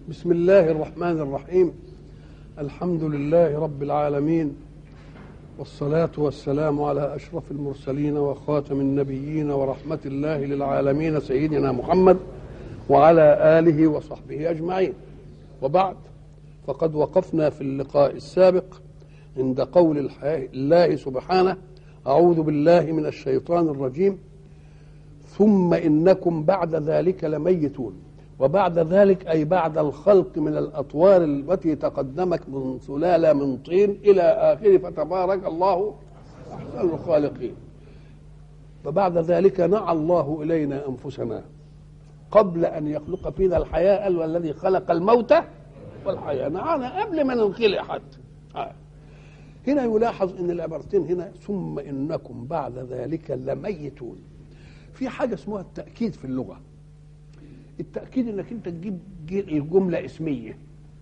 بسم الله الرحمن الرحيم الحمد لله رب العالمين والصلاة والسلام على أشرف المرسلين وخاتم النبيين ورحمة الله للعالمين سيدنا محمد وعلى آله وصحبه أجمعين وبعد فقد وقفنا في اللقاء السابق عند قول الله سبحانه أعوذ بالله من الشيطان الرجيم ثم إنكم بعد ذلك لميتون وبعد ذلك أي بعد الخلق من الأطوار التي تقدمت من سلالة من طين إلى آخره فتبارك الله أحسن الخالقين فبعد ذلك نعى الله إلينا أنفسنا قبل أن يخلق فينا الحياة قال والذي خلق الموت والحياة نعانا قبل ما ننخلق حتى آه. هنا يلاحظ ان العبارتين هنا ثم انكم بعد ذلك لميتون في حاجه اسمها التاكيد في اللغه التاكيد انك انت تجيب الجمله اسميه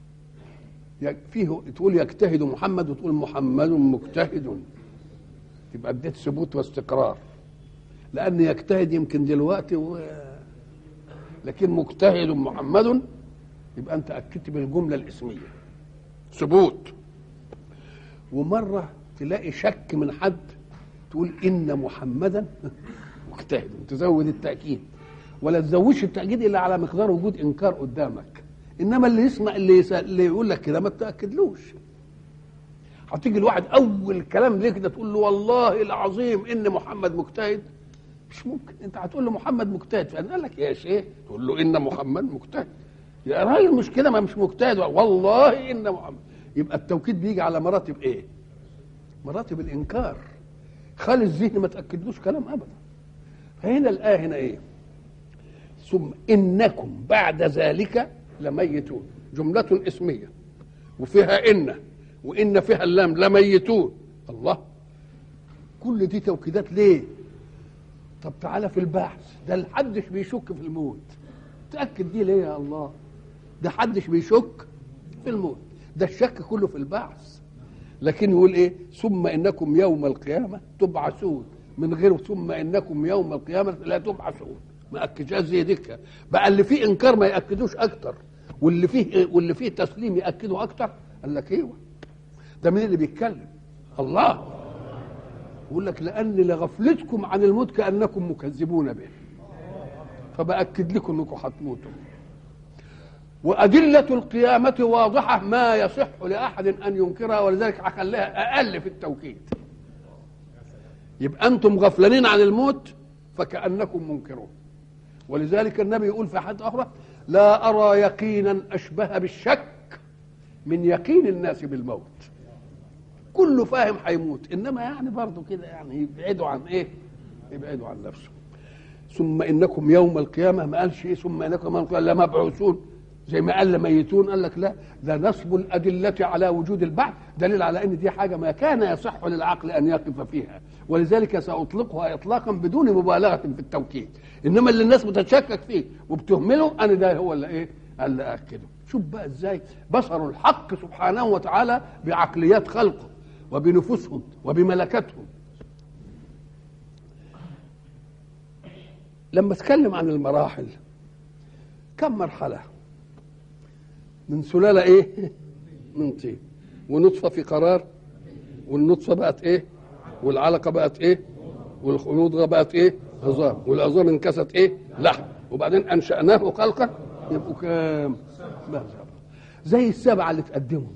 فيه تقول يجتهد محمد وتقول محمد مجتهد يبقى اديت ثبوت واستقرار لان يجتهد يمكن دلوقتي و... لكن مجتهد محمد يبقى انت اكدت بالجمله الاسميه ثبوت ومره تلاقي شك من حد تقول ان محمدا مجتهد تزود التاكيد ولا تزودش التاكيد الا على مقدار وجود انكار قدامك انما اللي يسمع اللي, يسأل اللي يقول لك كده ما تاكدلوش هتيجي الواحد اول كلام ليه كده تقول له والله العظيم ان محمد مجتهد مش ممكن انت هتقول له محمد مجتهد فانا قال لك يا شيخ تقول له ان محمد مجتهد يا راجل مش كده ما مش مجتهد والله ان محمد يبقى التوكيد بيجي على مراتب ايه مراتب الانكار خلي الذهن ما تاكدلوش كلام ابدا فهنا الايه هنا ايه ثم انكم بعد ذلك لميتون جمله اسميه وفيها ان وان فيها اللام لميتون الله كل دي توكيدات ليه طب تعالى في البحث ده محدش بيشك في الموت تاكد دي ليه يا الله ده حدش بيشك في الموت ده الشك كله في البعث لكن يقول ايه ثم انكم يوم القيامه تبعثون من غير ثم انكم يوم القيامه لا تبعثون ما اكدش زي دكه بقى اللي فيه انكار ما ياكدوش اكتر واللي فيه واللي فيه تسليم ياكدوا اكتر قال لك ايوه ده مين اللي بيتكلم الله يقول لك لان لغفلتكم عن الموت كانكم مكذبون به فباكد لكم انكم هتموتوا وأدلة القيامة واضحة ما يصح لأحد أن ينكرها ولذلك هخليها أقل في التوكيد يبقى أنتم غفلانين عن الموت فكأنكم منكرون ولذلك النبي يقول في حد أخرى لا أرى يقينا أشبه بالشك من يقين الناس بالموت كله فاهم هيموت إنما يعني برضه كده يعني يبعدوا عن إيه يبعدوا عن نفسه ثم إنكم يوم القيامة ما قالش إيه ثم إنكم يوم القيامة لمبعوثون زي ما قال ميتون قال لك لا ده نصب الأدلة على وجود البعث دليل على أن دي حاجة ما كان يصح للعقل أن يقف فيها ولذلك سأطلقها إطلاقا بدون مبالغة في التوكيد إنما اللي الناس بتتشكك فيه وبتهمله أنا ده هو اللي إيه اللي أكده شوف بقى إزاي بصروا الحق سبحانه وتعالى بعقليات خلقه وبنفوسهم وبملكتهم لما اتكلم عن المراحل كم مرحله من سلالة ايه من طين ونطفة في قرار والنطفة بقت ايه والعلقة بقت ايه والمضغة بقت ايه عظام والعظام انكست ايه لحم وبعدين انشأناه خلقا يبقوا كام زي السبعة اللي تقدمهم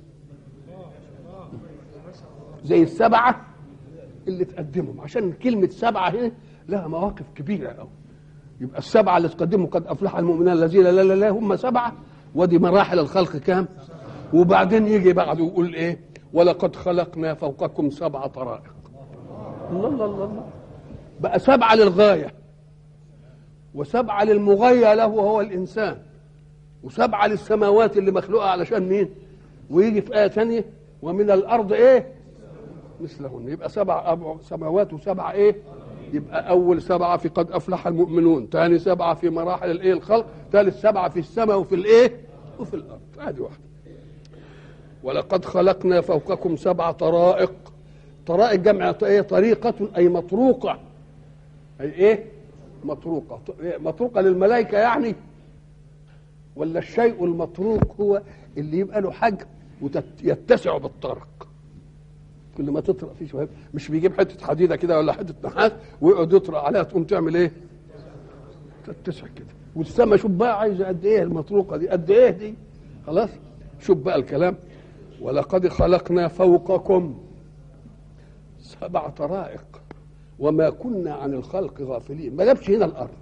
زي السبعة اللي تقدمهم عشان كلمة سبعة هنا لها مواقف كبيرة قوي يبقى السبعة اللي تقدموا قد أفلح المؤمنين الذين لا لا لا هم سبعة ودي مراحل الخلق كام وبعدين يجي بعده يقول ايه ولقد خلقنا فوقكم سبع طرائق الله الله الله الله بقى سبعة للغاية وسبعة للمغاية له وهو الإنسان وسبعة للسماوات اللي مخلوقة علشان مين ويجي في آية ثانية ومن الأرض إيه مثلهن يبقى سبع سماوات وسبعة إيه يبقى أول سبعة في قد أفلح المؤمنون ثاني سبعة في مراحل الإيه الخلق ثالث سبعة في السماء وفي الإيه وفي الأرض هذه واحدة ولقد خلقنا فوقكم سبع طرائق طرائق جمع ايه طريقة أي مطروقة أي إيه مطروقة مطروقة للملائكة يعني ولا الشيء المتروك هو اللي يبقى له حجم ويتسع بالطرق كل ما تطرق فيه شويه مش بيجيب حته حديده كده ولا حته نحاس ويقعد يطرق عليها تقوم تعمل ايه؟ تتسع كده والسما شوف بقى عايزه قد ايه المطروقه دي قد ايه دي خلاص شوف بقى الكلام ولقد خلقنا فوقكم سبع طرائق وما كنا عن الخلق غافلين ما جابش هنا الارض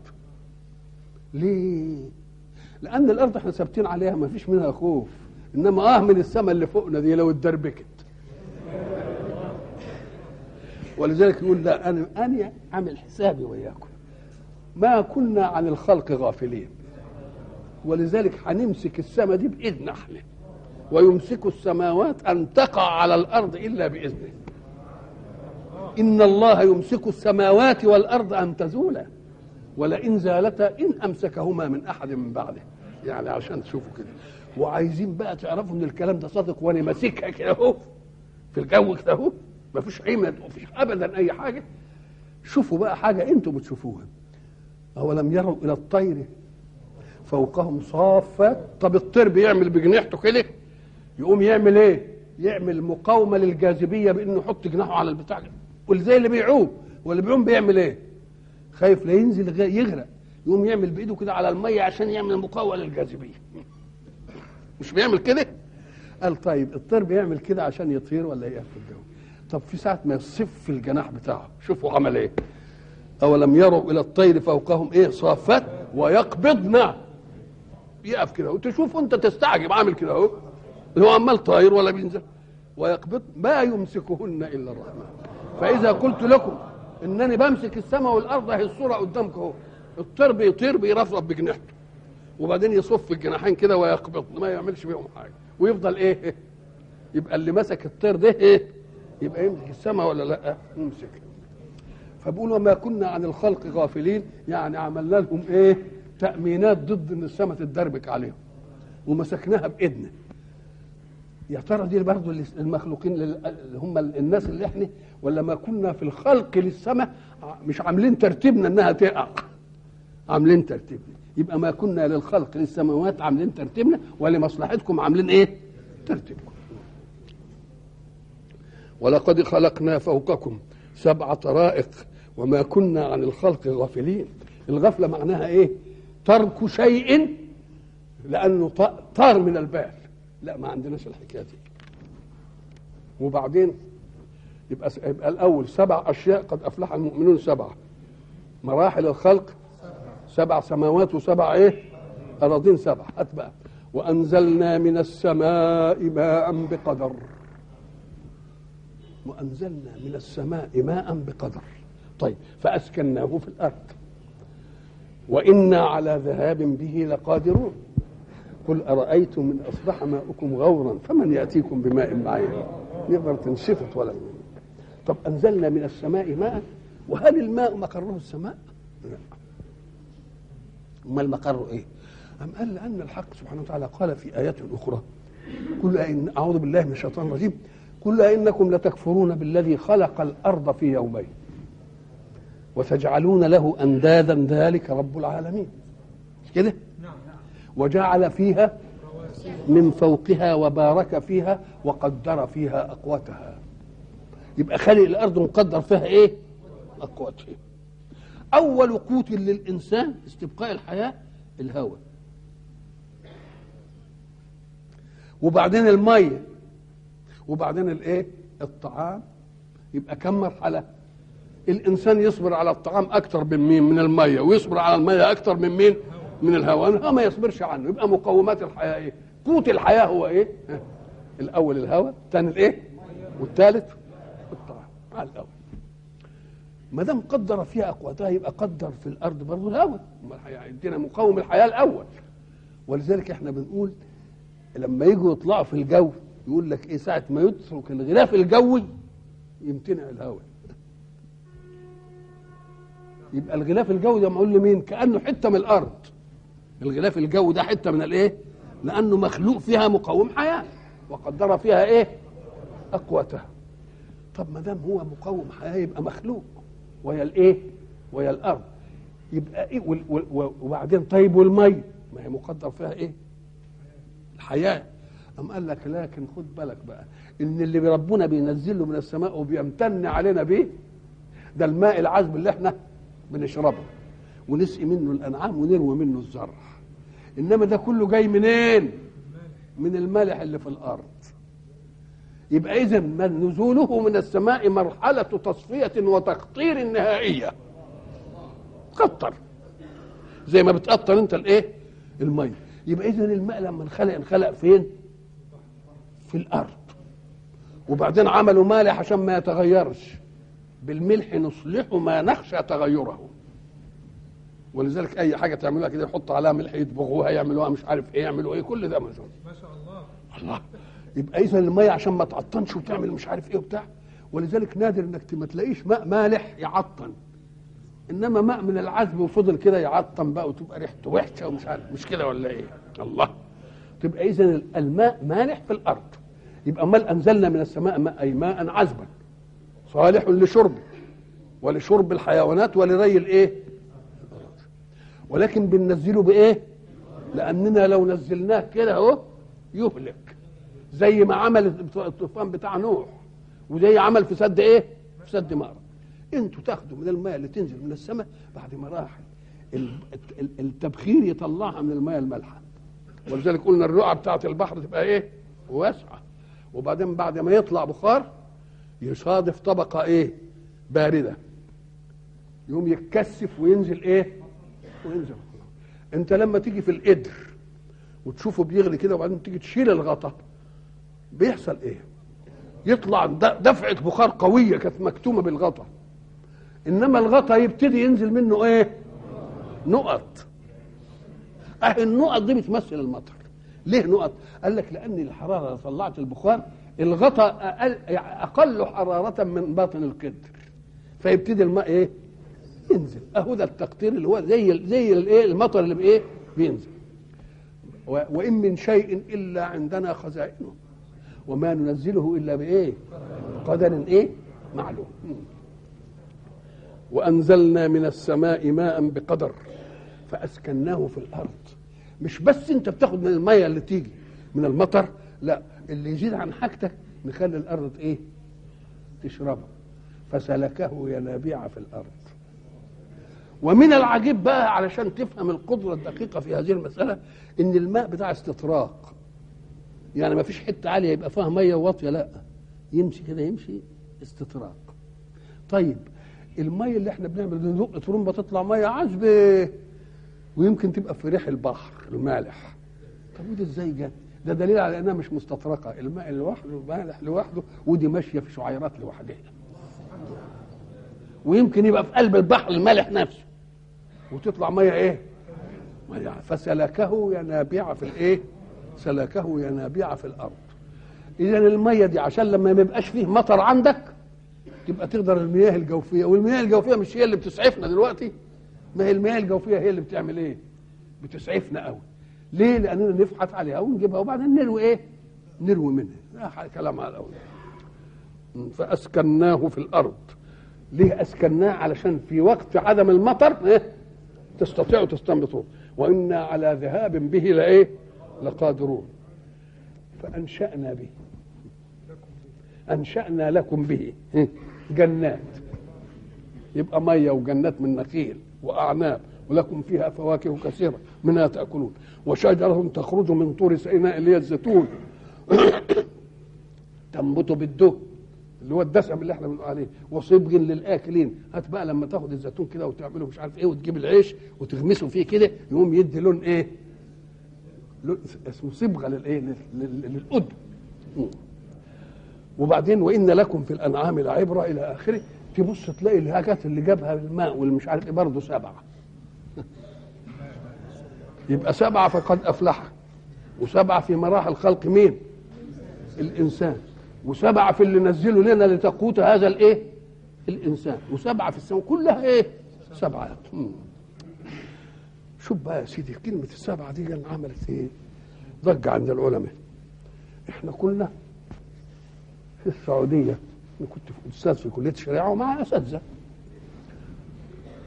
ليه لان الارض احنا ثابتين عليها ما فيش منها خوف انما اه من السماء اللي فوقنا دي لو اتدربكت ولذلك يقول لا انا انا عامل حسابي وياكم ما كنا عن الخلق غافلين ولذلك هنمسك السماء دي باذن احنا ويمسك السماوات ان تقع على الارض الا باذنه ان الله يمسك السماوات والارض ان تزولا ولئن زالتا ان امسكهما من احد من بعده يعني عشان تشوفوا كده وعايزين بقى تعرفوا ان الكلام ده صادق وانا ماسكها كده اهو في الجو كده اهو ما فيش عيمة ما فيش ابدا اي حاجه شوفوا بقى حاجه انتم بتشوفوها اولم يروا الى الطير فوقهم صافات طب الطير بيعمل بجناحته كده يقوم يعمل ايه يعمل مقاومه للجاذبيه بانه يحط جناحه على البتاع والزي اللي بيعوم واللي بيعوم بيعمل ايه خايف لا ينزل يغرق يقوم يعمل بايده كده على الميه عشان يعمل مقاومه للجاذبيه مش بيعمل كده قال طيب الطير بيعمل كده عشان يطير ولا يقف في الجو طب في ساعه ما يصف الجناح بتاعه شوفوا عمل ايه اولم يروا الى الطير فوقهم ايه صافات ويقبضن يقف كده وتشوف انت تستعجب عامل كده اهو هو عمال طاير ولا بينزل ويقبض ما يمسكهن الا الرحمن فاذا قلت لكم انني بمسك السماء والارض اهي الصوره قدامكم اهو الطير بيطير بيرفرف بجناحته وبعدين يصف الجناحين كده ويقبض ما يعملش بيهم حاجه ويفضل ايه يبقى اللي مسك الطير ده ايه يبقى يمسك السماء ولا لا يمسك فبقول وما كنا عن الخلق غافلين يعني عملنا لهم ايه تامينات ضد ان السماء تتدربك عليهم ومسكناها باذنه يا ترى دي برضه المخلوقين اللي هم الناس اللي احنا ولا ما كنا في الخلق للسماء مش عاملين ترتيبنا انها تقع عاملين ترتيبنا يبقى ما كنا للخلق للسماوات عاملين ترتيبنا ولمصلحتكم عاملين ايه ترتيبكم ولقد خلقنا فوقكم سبع طرائق وما كنا عن الخلق غافلين الغفله معناها ايه ترك شيء لانه طار من البال لا ما عندناش الحكايه دي وبعدين يبقى يبقى الاول سبع اشياء قد افلح المؤمنون سبعه مراحل الخلق سبع سماوات وسبع ايه اراضين سبع هات بقى وانزلنا من السماء ماء بقدر وانزلنا من السماء ماء بقدر طيب فاسكناه في الارض وانا على ذهاب به لقادرون قل ارايتم من اصبح ماؤكم غورا فمن ياتيكم بماء معين نقدر تنشفط ولا طب انزلنا من السماء ماء وهل الماء مقره السماء؟ لا امال مقره ايه؟ أم قال لأن الحق سبحانه وتعالى قال في آيات أخرى قل إن أعوذ بالله من الشيطان الرجيم قل إنكم لتكفرون بالذي خلق الأرض في يومين وتجعلون له أندادا ذلك رب العالمين مش كده؟ وجعل فيها من فوقها وبارك فيها وقدر فيها أقوتها يبقى خلق الأرض مقدر فيها إيه؟ أقوتها أول قوت للإنسان استبقاء الحياة الهواء وبعدين المية وبعدين الايه الطعام يبقى كم مرحلة الإنسان يصبر على الطعام أكثر من مين من المية ويصبر على المية أكثر من مين من الهواء الهواء ما يصبرش عنه يبقى مقومات الحياة إيه قوت الحياة هو إيه الأول الهواء الثاني الإيه والثالث الطعام على الأول ما دام قدر فيها اقواتها يبقى قدر في الارض برضه الهواء يدينا مقوم الحياه الاول ولذلك احنا بنقول لما يجوا يطلعوا في الجو يقول لك ايه ساعه ما يترك الغلاف الجوي يمتنع الهواء يبقى الغلاف الجوي ده معقول لمين كانه حته من الارض الغلاف الجوي ده حته من الايه لانه مخلوق فيها مقوم حياه وقدر فيها ايه اقواتها طب ما دام هو مقوم حياه يبقى مخلوق وهي الايه وهي الارض يبقى ايه وبعدين طيب والمي ما هي مقدر فيها ايه الحياه أم قال لك لكن خد بالك بقى ان اللي ربنا بينزله من السماء وبيمتن علينا بيه ده الماء العذب اللي احنا بنشربه ونسقي منه الانعام ونروي منه الزرع انما ده كله جاي منين من المالح اللي في الارض يبقى اذا نزوله من السماء مرحله تصفيه وتقطير نهائيه قطر زي ما بتقطر انت الايه الميه يبقى اذا الماء لما انخلق انخلق فين في الارض وبعدين عملوا مالح عشان ما يتغيرش بالملح نصلح ما نخشى تغيره ولذلك اي حاجه تعملوها كده يحط عليها ملح يطبخوها يعملوها مش عارف ايه يعملوا ايه كل ده مجنون ما شاء الله الله يبقى اذا الميه عشان ما تعطنش وتعمل مش عارف ايه وبتاع ولذلك نادر انك ما تلاقيش ماء مالح يعطن انما ماء من العذب وفضل كده يعطن بقى وتبقى ريحته وحشه ومش عارف مش كده ولا ايه الله تبقى اذا الماء مالح في الارض يبقى مال انزلنا من السماء ماء اي ماء عذبا صالح لشرب ولشرب الحيوانات ولري الايه ولكن بننزله بايه لاننا لو نزلناه كده اهو يهلك زي ما عمل الطوفان بتاع نوح وزي عمل في سد ايه في سد مأرب انتوا تاخدوا من الماء اللي تنزل من السماء بعد مراحل ال- ال- التبخير يطلعها من الماء المالحه ولذلك قلنا الرقعه بتاعت البحر تبقى ايه واسعه وبعدين بعد ما يطلع بخار يصادف طبقه ايه بارده يقوم يتكثف وينزل ايه وينزل انت لما تيجي في القدر وتشوفه بيغلي كده وبعدين تيجي تشيل الغطا بيحصل ايه يطلع د- دفعه بخار قويه كانت مكتومه بالغطا انما الغطا يبتدي ينزل منه ايه نقط اهي النقط دي بتمثل المطر ليه نقط قال لك لان الحراره اللي طلعت البخار الغطا اقل اقل حراره من باطن القدر فيبتدي الماء ايه ينزل اهو ده التقطير اللي هو زي زي الايه المطر اللي بايه بينزل و- وان من شيء الا عندنا خزائنه وما ننزله الا بايه قدر ايه معلوم وانزلنا من السماء ماء بقدر فاسكناه في الارض مش بس انت بتاخد من الميه اللي تيجي من المطر لا اللي يزيد عن حاجتك نخلي الارض ايه تشربه فسلكه ينابيع في الارض ومن العجيب بقى علشان تفهم القدره الدقيقه في هذه المساله ان الماء بتاع استطراق يعني ما فيش حته عاليه يبقى فيها ميه واطيه لا يمشي كده يمشي استطراق طيب الميه اللي احنا بنعمل ندق ترمبه تطلع ميه عذبه ويمكن تبقى في ريح البحر المالح طب ودي ازاي جت ده دليل على انها مش مستطرقه الماء لوحده مالح لوحده ودي ماشيه في شعيرات لوحدها ويمكن يبقى في قلب البحر المالح نفسه وتطلع ميه ايه ميه فسلكه ينابيع في الايه سلكه ينابيع في الارض اذا الميه دي عشان لما ما يبقاش فيه مطر عندك تبقى تقدر المياه الجوفيه والمياه الجوفيه مش هي اللي بتسعفنا دلوقتي ما هي المياه الجوفيه هي اللي بتعمل ايه بتسعفنا قوي ليه لاننا نفحت عليها ونجيبها وبعدين نروي ايه نروي منها ده كلام على الاول فاسكناه في الارض ليه اسكناه علشان في وقت عدم المطر إيه؟ تستطيعوا تستنبطوه وانا على ذهاب به لايه لقادرون فانشانا به انشانا لكم به إيه؟ جنات يبقى ميه وجنات من نخيل واعناب ولكم فيها فواكه كثيره منها تاكلون وشجره تخرج من طور سيناء اللي هي الزيتون تنبت بالدهن اللي هو الدسم اللي احنا بنقول عليه وصبغ للاكلين هات بقى لما تاخد الزيتون كده وتعمله مش عارف ايه وتجيب العيش وتغمسه فيه كده يقوم يدي لون ايه لون اسمه صبغه للايه لل- لل- للقدم مم. وبعدين وان لكم في الانعام لعبره الى اخره تبص تلاقي الحاجات اللي جابها الماء واللي مش عارف ايه برضه سبعه يبقى سبعه فقد افلح وسبعه في مراحل خلق مين؟ الانسان وسبعه في اللي نزله لنا لتقوت هذا الايه؟ الانسان وسبعه في السماء كلها ايه؟ سبعات مم. شوف بقى يا سيدي كلمه السبعه دي كان عملت ايه؟ ضجه عند العلماء احنا كنا في السعوديه انا كنت في استاذ في كليه الشريعه ومع اساتذه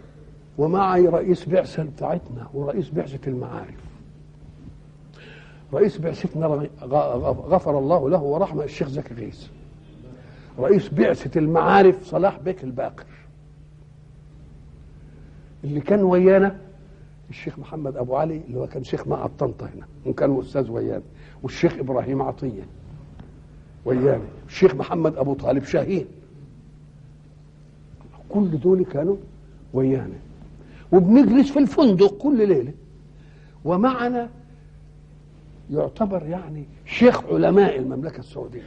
ومعي رئيس بعثه بتاعتنا ورئيس بعثه المعارف رئيس بعثتنا رغ- غ- غفر الله له ورحمه الشيخ زكي غيث رئيس بعثه المعارف صلاح بيك الباقر اللي كان ويانا الشيخ محمد ابو علي اللي هو كان شيخ مع طنطا هنا وكان استاذ ويانا والشيخ ابراهيم عطيه ويانا الشيخ محمد ابو طالب شاهين كل دول كانوا ويانا وبنجلس في الفندق كل ليله ومعنا يعتبر يعني شيخ علماء المملكه السعوديه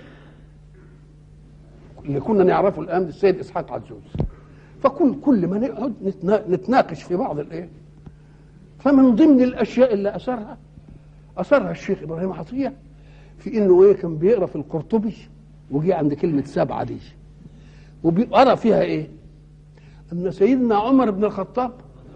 اللي كنا نعرفه الان السيد اسحاق عزوز فكل كل ما نقعد نتنا- نتناقش في بعض الايه فمن ضمن الاشياء اللي اثرها اثرها الشيخ ابراهيم عطيه في انه ايه كان بيقرا في القرطبي وجي عند كلمه سبعه دي وبيقرا فيها ايه؟ ان سيدنا عمر بن الخطاب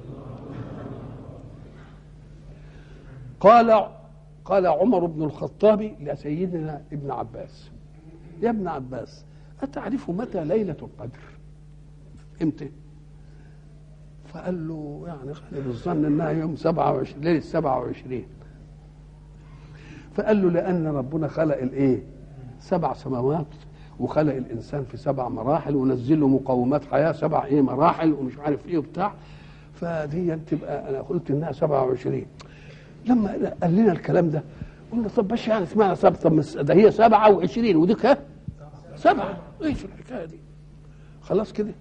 قال قال عمر بن الخطاب لسيدنا ابن عباس يا ابن عباس أتعرف متى ليلة القدر امتى فقال له يعني غالب الظن انها يوم 27 ليله 27 فقال له لان ربنا خلق الايه سبع سماوات وخلق الانسان في سبع مراحل ونزل له مقومات حياه سبع ايه مراحل ومش عارف ايه وبتاع فدي تبقى انا قلت انها 27 لما قال لنا الكلام ده قلنا طب باش يعني اسمعنا سبع طب مس- ده هي 27 ودي كام؟ سبعه ايش الحكايه دي؟ خلاص كده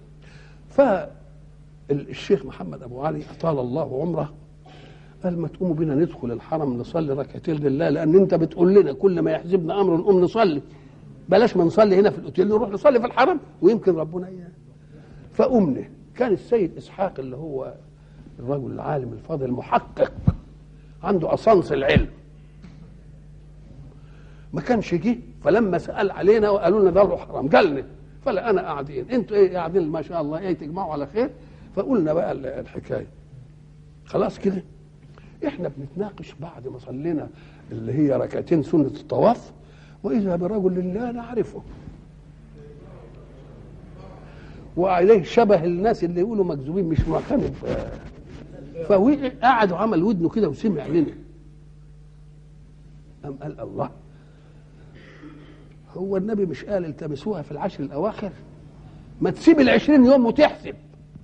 فالشيخ محمد ابو علي اطال الله عمره قال ما تقوموا بينا ندخل الحرم نصلي ركعتين لله لان انت بتقول لنا كل ما يحزبنا امر نقوم نصلي بلاش ما نصلي هنا في الاوتيل نروح نصلي في الحرم ويمكن ربنا اياه فقمنا كان السيد اسحاق اللي هو الرجل العالم الفاضل المحقق عنده اصانس العلم ما كانش جه فلما سال علينا وقالوا لنا ده حرام قالنا فلا انا قاعدين انتوا ايه قاعدين ما شاء الله ايه تجمعوا على خير فقلنا بقى ال- الحكايه خلاص كده احنا بنتناقش بعد ما صلينا اللي هي ركعتين سنه الطواف واذا برجل لا نعرفه وعليه شبه الناس اللي يقولوا مكذوبين مش معتمد فوقع قعد وعمل ودنه كده وسمع لنا قام قال الله هو النبي مش قال التمسوها في العشر الاواخر ما تسيب العشرين يوم وتحسب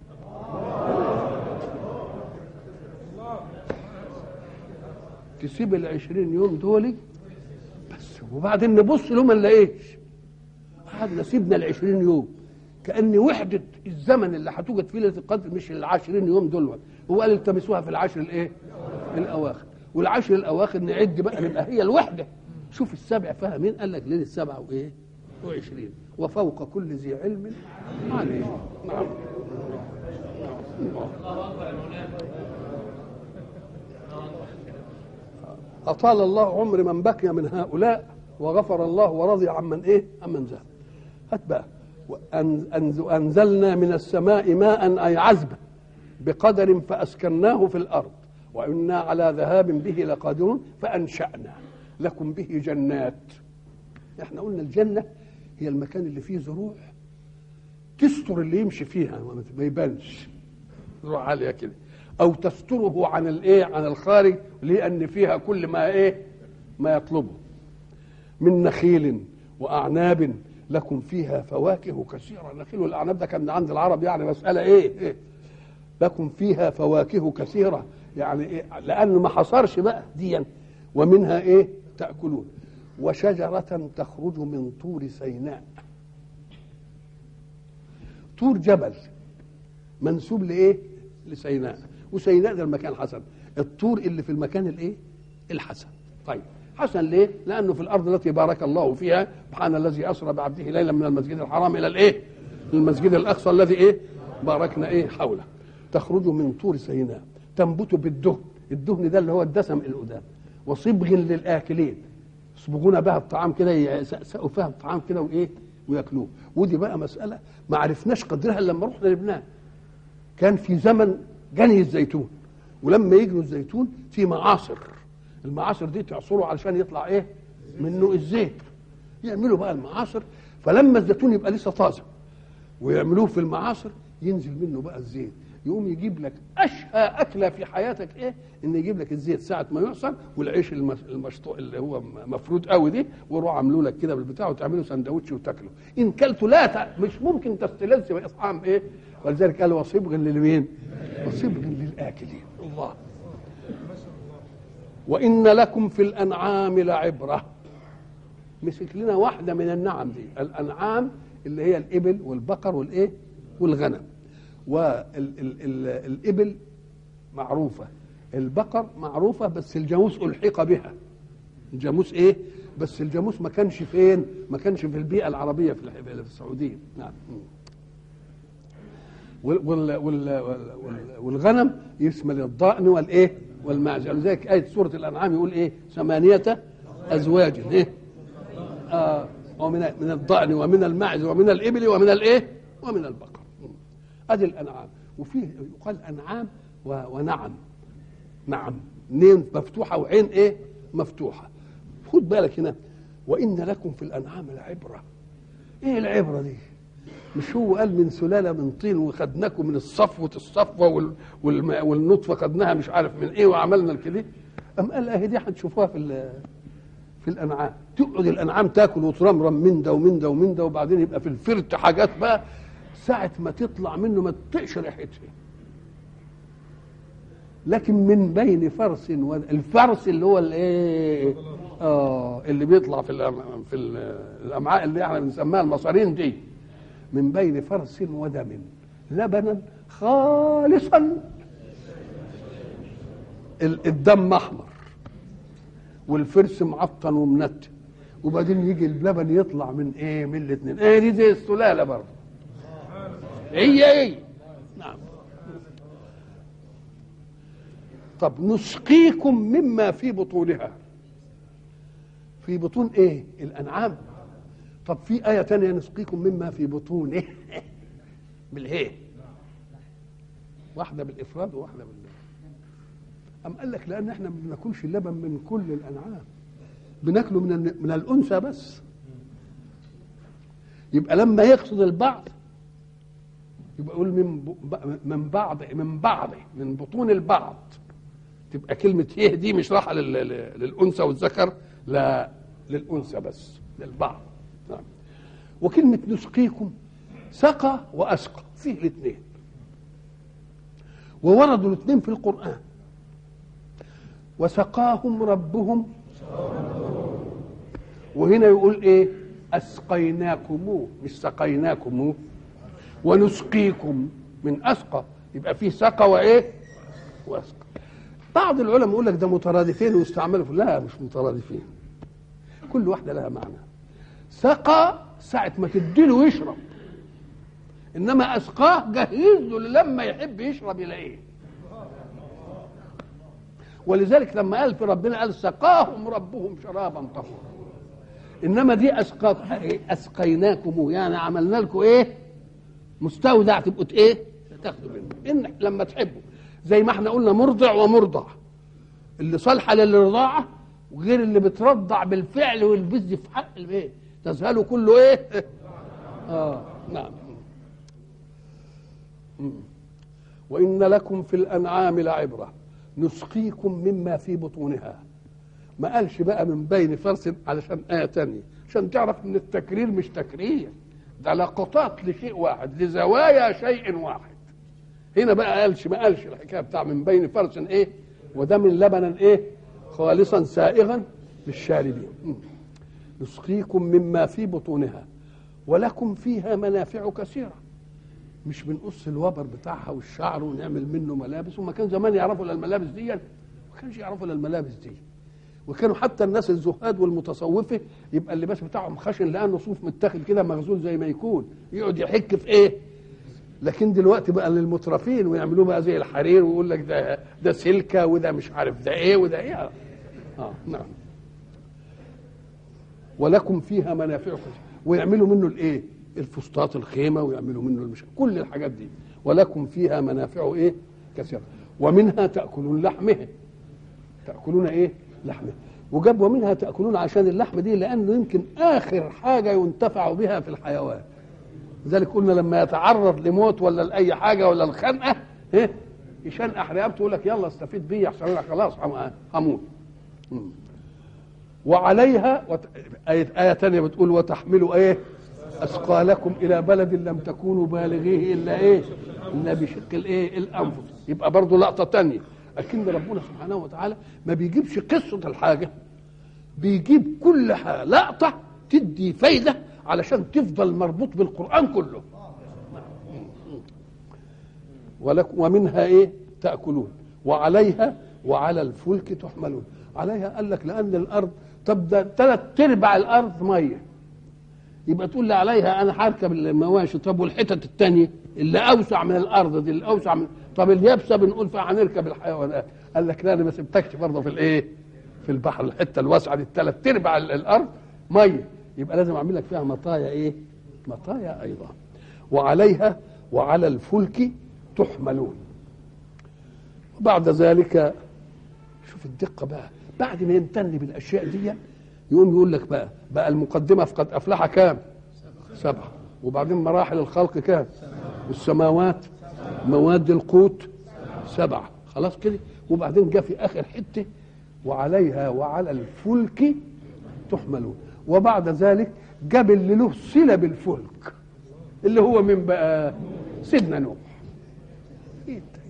تسيب العشرين يوم دول بس وبعدين نبص له ما نلاقيش قعدنا سيبنا العشرين يوم كأن وحدة الزمن اللي هتوجد فيه ليلة القدر مش العشرين يوم دول هو قال التمسوها في العشر الايه؟ الأواخر والعشر الأواخر نعد بقى نبقى هي الوحدة شوف السبع فيها مين قال لك ليلة سبعة وإيه؟ وعشرين وفوق كل ذي علم عليم نعم أطال الله عمر من بقي من هؤلاء وغفر الله ورضي عمن إيه؟ عمن ذهب هات بقى وأن- أنز- أنزلنا من السماء ماء أي عذبا بقدر فأسكناه في الأرض وإنا على ذهاب به لقادرون فأنشأنا لكم به جنات احنا قلنا الجنة هي المكان اللي فيه زروع تستر اللي يمشي فيها ما يبانش زروع عالية كده أو تستره عن الإيه عن الخارج لأن فيها كل ما إيه ما يطلبه من نخيل وأعناب لكم فيها فواكه كثيرة النخيل والأعناب ده كان عند العرب يعني مسألة إيه, إيه لكم فيها فواكه كثيرة يعني إيه لأنه ما حصرش بقى ديا ومنها إيه تأكلون وشجرة تخرج من طور سيناء طور جبل منسوب لإيه لسيناء وسيناء ده المكان الحسن الطور اللي في المكان الإيه الحسن طيب حسن ليه لأنه في الأرض التي بارك الله فيها سبحان الذي أسرى بعبده ليلا من المسجد الحرام إلى الإيه المسجد الأقصى الذي إيه باركنا إيه حوله تخرج من طور سيناء تنبت بالدهن الدهن ده اللي هو الدسم القدام وصبغ للآكلين يصبغون بها الطعام كده يسقسقوا فيها الطعام كده وايه وياكلوه ودي بقى مساله ما عرفناش قدرها إلا لما رحنا لبنان كان في زمن جني الزيتون ولما يجنوا الزيتون في معاصر المعاصر دي تعصروا علشان يطلع ايه منه الزيت يعملوا بقى المعاصر فلما الزيتون يبقى لسه طازه ويعملوه في المعاصر ينزل منه بقى الزيت يقوم يجيب لك اشهى اكله في حياتك ايه ان يجيب لك الزيت ساعه ما يعصر والعيش المس- المشطوق اللي هو مفروض قوي دي ويروح عامله لك كده بالبتاع وتعمله سندوتش وتاكله ان كلته لا ت... مش ممكن تستلذ باطعام ايه ولذلك قال وصبغ للمين وصبغ للاكلين الله وان لكم في الانعام لعبره مسك لنا واحده من النعم دي الانعام اللي هي الابل والبقر والايه والغنم والابل معروفه البقر معروفه بس الجاموس الحق بها الجاموس ايه بس الجاموس ما كانش فين ما كانش في البيئه العربيه في الح- في السعوديه نعم وال وال وال وال والغنم يشمل الضأن والايه والمعز لذلك آية سورة الأنعام يقول إيه ثمانية أزواج إيه آه ومن من الضأن ومن المعز ومن الإبل ومن الإيه ومن البقر أدي الأنعام وفيه يقال أنعام و- ونعم نعم نين مفتوحة وعين إيه مفتوحة خد بالك هنا وإن لكم في الأنعام لعبرة إيه العبرة دي مش هو قال من سلاله من طين وخدناكم من الصفوه الصفوه وال والم- والنطفه خدناها مش عارف من ايه وعملنا الكده ام قال اهي دي هتشوفوها في ال- في الانعام تقعد الانعام تاكل وترمرم من ده ومن ده ومن ده وبعدين يبقى في الفرت حاجات بقى ساعه ما تطلع منه ما تطقش ريحتها لكن من بين فرس و... الفرس اللي هو الايه اه اللي بيطلع في الأم... في ال- الامعاء اللي احنا بنسميها المصارين دي من بين فرس ودم لبنا خالصا ال- الدم احمر والفرس معطن ومنتن وبعدين يجي اللبن يطلع من ايه من الاثنين ايه دي زي السلاله برضه هي ايه نعم طب نسقيكم مما في بطونها في بطون ايه الانعام طب في آية تانية نسقيكم مما في بطونه بالهي واحدة بالإفراد وواحدة بال أم قال لك لأن احنا ما بناكلش اللبن من كل الأنعام بناكله من الن- من الأنثى بس يبقى لما يقصد البعض يبقى يقول من ب- من بعض من بعض من بطون البعض تبقى كلمة هيه دي مش رايحة لل- لل- للأنثى والذكر لا للأنثى بس للبعض نعم وكلمة نسقيكم سقى وأسقى فيه الاثنين ووردوا الاثنين في القرآن وسقاهم ربهم وهنا يقول ايه أسقيناكم مش سقيناكم ونسقيكم من أسقى يبقى فيه سقى وإيه وأسقى بعض العلماء يقول لك ده مترادفين ويستعملوا في لا مش مترادفين كل واحدة لها معنى سقى ساعة ما تديله يشرب إنما أسقاه جهز له لما يحب يشرب يلاقيه ولذلك لما قال في ربنا قال سقاهم ربهم شرابا طهورا انما دي اسقاكم إيه؟ اسقيناكم يعني عملنا لكم ايه مستودع تبقوا ت- ايه تاخدوا منه ان لما تحبوا زي ما احنا قلنا مرضع ومرضع اللي صالحه للرضاعه وغير اللي بترضع بالفعل والبز في حق البيت تذهله كله ايه اه نعم مم. وان لكم في الانعام لعبره نسقيكم مما في بطونها ما قالش بقى من بين فرس علشان آية تانية عشان تعرف ان التكرير مش تكرير ده لقطات لشيء واحد لزوايا شيء واحد هنا بقى قالش ما قالش الحكايه بتاع من بين فرس ايه ودم لبنا ايه خالصا سائغا للشاربين م. نسقيكم مما في بطونها ولكم فيها منافع كثيره مش بنقص الوبر بتاعها والشعر ونعمل منه ملابس وما كان زمان يعرفوا للملابس دي ما كانش يعرفوا للملابس دي وكانوا حتى الناس الزهاد والمتصوفه يبقى اللباس بتاعهم خشن لانه صوف متاخد كده مغزول زي ما يكون يقعد يحك في ايه لكن دلوقتي بقى للمترفين ويعملوه بقى زي الحرير ويقول لك ده ده سلكه وده مش عارف ده ايه وده ايه اه نعم ولكم فيها منافع كثيرة ويعملوا منه الايه الفسطاط الخيمه ويعملوا منه المش... كل الحاجات دي ولكم فيها منافع ايه كثيره ومنها تاكلون لحمه تاكلون ايه لحمه وجاب ومنها تاكلون عشان اللحم دي لانه يمكن اخر حاجه ينتفع بها في الحيوان لذلك قلنا لما يتعرض لموت ولا لاي حاجه ولا الخنقه ايه يشنقح رقبته يقول لك يلا استفيد بيه احسن انا خلاص هم- هموت مم. وعليها وت... آية, آية تانية بتقول وتحملوا ايه أثقالكم إلى بلد لم تكونوا بالغيه إلا إيه إلا بشق الإيه الأنفس يبقى برضه لقطة تانية لكن ربنا سبحانه وتعالى ما بيجيبش قصة الحاجة بيجيب كل حاجة لقطة تدي فايدة علشان تفضل مربوط بالقرآن كله ولكم ومنها ايه تاكلون وعليها وعلى الفلك تحملون عليها قال لك لان الارض تبدا ثلاث ارباع الارض ميه يبقى تقول لي عليها انا هركب المواشي طب والحتت الثانيه اللي اوسع من الارض دي اللي اوسع من طب اليابسه بنقول فيها هنركب الحيوانات قال لك لا انا ما سبتكش برضه في الايه في البحر الحته الواسعه دي الثلاث ارباع ال- الارض ميه يبقى لازم اعمل لك فيها مطايا ايه مطايا ايضا وعليها وعلى الفلك تحملون وبعد ذلك شوف الدقه بقى بعد ما يمتن بالاشياء دي يقوم يقول لك بقى بقى المقدمه في قد افلح كام سبعه وبعدين مراحل الخلق كام والسماوات مواد القوت سبعه خلاص كده وبعدين جاء في اخر حته وعليها وعلى الفلك تحملون وبعد ذلك جاب اللي له صله بالفلك اللي هو من بقى سيدنا نوح إيه ده؟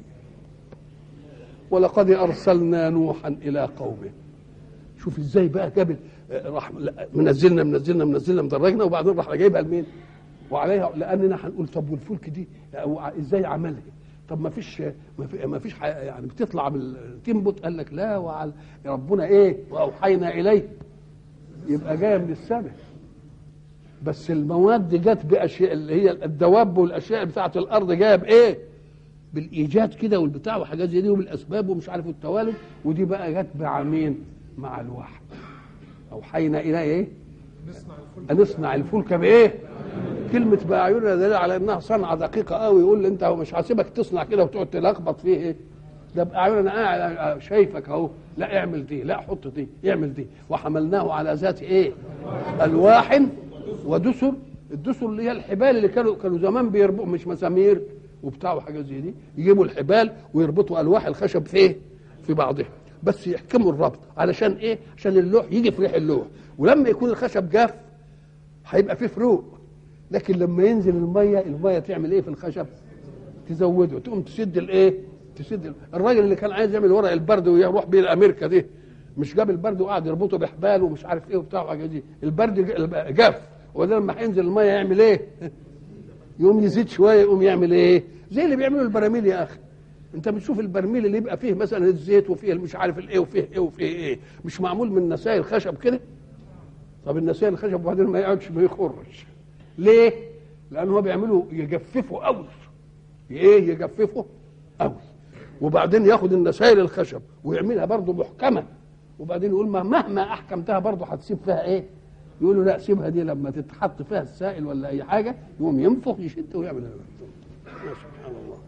ولقد ارسلنا نوحا الى قومه شوف ازاي بقى جاب ال- راح منزلنا منزلنا منزلنا مدرجنا وبعدين راح جايبها لمين؟ وعليها لاننا هنقول طب والفلك دي أو ازاي عملها؟ طب ما فيش ما في- ما فيش ح- يعني بتطلع من تنبت قال لك لا وعلى ربنا ايه؟ واوحينا اليه يبقى جايه من السماء بس المواد جت باشياء اللي هي الدواب والاشياء بتاعت الارض جايه بايه؟ بالايجاد كده والبتاع وحاجات زي دي وبالاسباب ومش عارف التوالد ودي بقى جت مع مين؟ مع الوحي اوحينا الى ايه؟ ان نصنع الفلك بايه؟ كلمة بأعيننا دليل على انها صنعة دقيقة قوي يقول لي انت هو مش هسيبك تصنع كده وتقعد تلخبط فيه ايه؟ ده بأعيننا قاعد شايفك اهو لا اعمل دي لا حط دي اعمل دي وحملناه على ذات ايه؟ الواح ودسر الدسر اللي هي الحبال اللي كانوا كانوا زمان بيربطوا مش مسامير وبتاع وحاجات زي دي يجيبوا الحبال ويربطوا الواح الخشب في ايه؟ في بعضها بس يحكموا الربط علشان ايه؟ عشان اللوح يجي في ريح اللوح ولما يكون الخشب جاف هيبقى فيه فروق لكن لما ينزل الميه الميه تعمل ايه في الخشب؟ تزوده تقوم تسد الايه؟ تسد ال- الراجل اللي كان عايز يعمل ورق البرد ويروح بيه لامريكا دي مش جاب البرد وقعد يربطه بحبال ومش عارف ايه وبتاع وحاجات دي البرد ج- جاف وده لما هينزل الميه يعمل ايه؟ يقوم يزيد شويه يقوم يعمل ايه؟ زي اللي بيعملوا البراميل يا اخي انت بتشوف البرميل اللي يبقى فيه مثلا الزيت وفيه مش عارف الايه وفيه ايه وفيه ايه مش معمول من نسائل خشب كده طب النسائل الخشب وبعدين ما يقعدش ما يخرش ليه؟ لان هو بيعملوا يجففوا قوي ايه يجففوا قوي وبعدين ياخد النسائل الخشب ويعملها برضه محكمه وبعدين يقول ما مهما احكمتها برضه هتسيب فيها ايه؟ يقولوا لا سيبها دي لما تتحط فيها السائل ولا اي حاجه يقوم ينفخ يشد ويعمل يا سبحان الله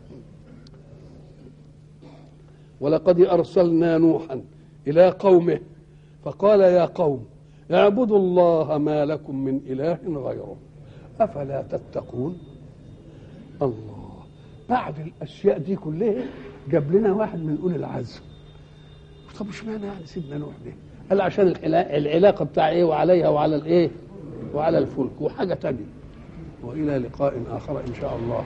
ولقد ارسلنا نوحا الى قومه فقال يا قوم اعبدوا الله ما لكم من اله غيره افلا تتقون الله بعد الاشياء دي كلها جاب لنا واحد من اولي العزم طب اشمعنى يعني سيدنا نوح ده قال عشان الحلا- العلاقه بتاع ايه وعليها وعلى الايه وعلى الفلك وحاجه تانية والى لقاء اخر ان شاء الله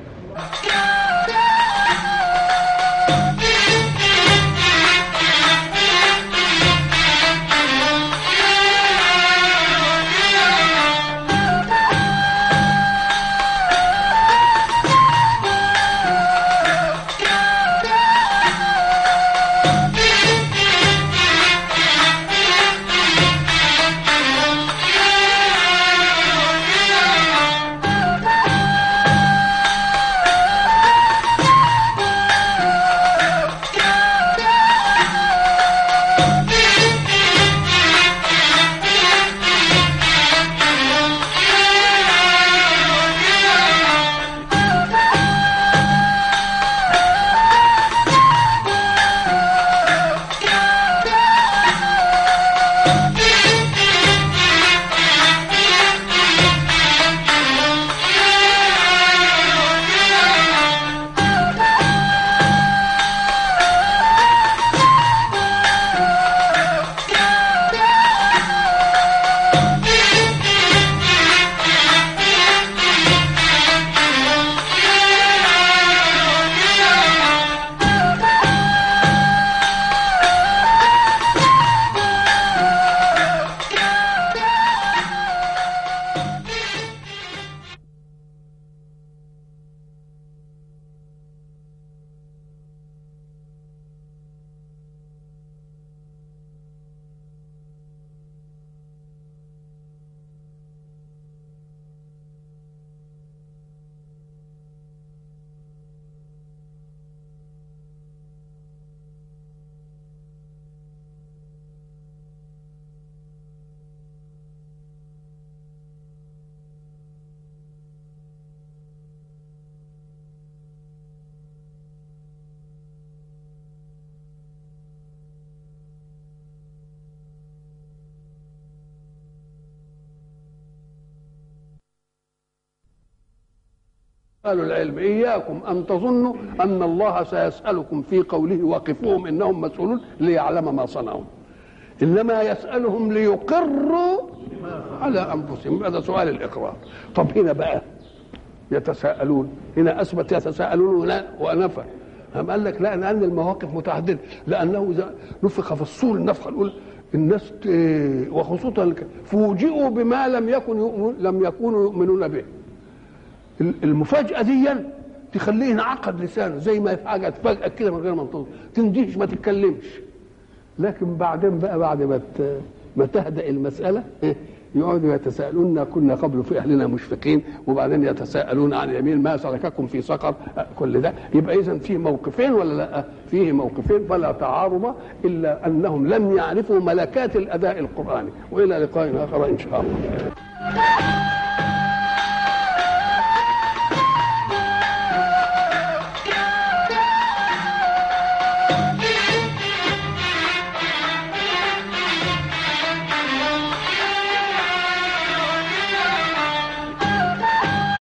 أهل العلم إياكم أن تظنوا أن الله سيسألكم في قوله وقفوهم إنهم مسؤولون ليعلم ما صنعوا إنما يسألهم ليقروا على أنفسهم هذا سؤال الإقرار طب هنا بقى يتساءلون هنا أثبت يتساءلون هنا ونفى أم قال لك لا لأن المواقف متعددة لأنه إذا نفخ في الصور النفخة الأولى الناس ت- وخصوصا الك- فوجئوا بما لم يكن يؤمن لم يكونوا يؤمنون به المفاجاه دي تخليه ينعقد لسانه زي ما حاجه تفاجئك كده من غير ما تنطق تندهش ما تتكلمش لكن بعدين بقى بعد ما ت- ما تهدأ المسألة إيه؟ يقعدوا يتساءلون كنا قبل في أهلنا مشفقين وبعدين يتساءلون عن اليمين ما سلككم في سقر أه، كل ده يبقى إذا فيه موقفين ولا لا فيه موقفين فلا تعارض إلا أنهم لم يعرفوا ملكات الأداء القرآني وإلى لقاء آخر إن شاء الله